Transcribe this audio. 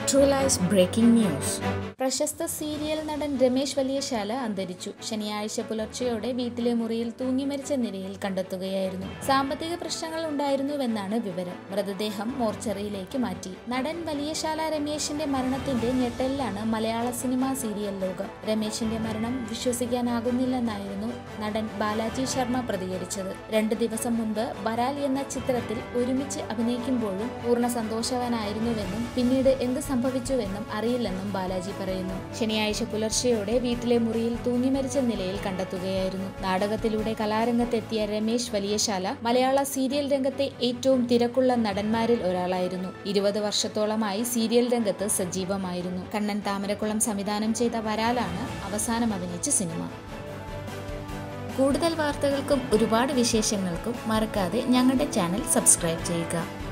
true lies breaking news പ്രശസ്ത serial നടൻ രമേശ് വലിയശാല അന്തരിച്ചു ശനിയാഴ്ച പുലർച്ചെയോടെ വീട്ടിലെ മുറിയിൽ തൂങ്ങി മരിച്ച നിലയിൽ കണ്ടെത്തുകയായിരുന്നു സാമ്പത്തിക പ്രശ്നങ്ങൾ ഉണ്ടായിരുന്നുവെന്നാണ് വിവരം മൃതദേഹം മോർച്ചറിയിലേക്ക് മാറ്റി നടൻ വലിയശാല രമേശിന്റെ മരണത്തിന്റെ ഞെട്ടലിലാണ് മലയാള സിനിമാ സീരിയൽ ലോകം രമേശിന്റെ മരണം വിശ്വസിക്കാനാകുന്നില്ലെന്നായിരുന്നു നടൻ ബാലാജി ശർമ്മ പ്രതികരിച്ചത് രണ്ട് ദിവസം മുൻപ് ബരാൽ എന്ന ചിത്രത്തിൽ ഒരുമിച്ച് അഭിനയിക്കുമ്പോഴും പൂർണ്ണ സന്തോഷവാനായിരുന്നുവെന്നും പിന്നീട് എന്ത് സംഭവിച്ചുവെന്നും അറിയില്ലെന്നും ബാലാജി പറയുന്നു ശനിയാഴ്ച പുലർച്ചെയോടെ വീട്ടിലെ മുറിയിൽ തൂങ്ങി മരിച്ച നിലയിൽ കണ്ടെത്തുകയായിരുന്നു നാടകത്തിലൂടെ കലാരംഗത്തെത്തിയ രമേശ് വലിയശാല മലയാള സീരിയൽ രംഗത്തെ ഏറ്റവും തിരക്കുള്ള നടന്മാരിൽ ഒരാളായിരുന്നു ഇരുപത് വർഷത്തോളമായി സീരിയൽ രംഗത്ത് സജീവമായിരുന്നു കണ്ണൻ താമരക്കുളം സംവിധാനം ചെയ്ത വരാലാണ് അവസാനം അഭിനയിച്ച സിനിമ കൂടുതൽ വാർത്തകൾക്കും ഒരുപാട് വിശേഷങ്ങൾക്കും മറക്കാതെ ഞങ്ങളുടെ ചാനൽ സബ്സ്ക്രൈബ് ചെയ്യുക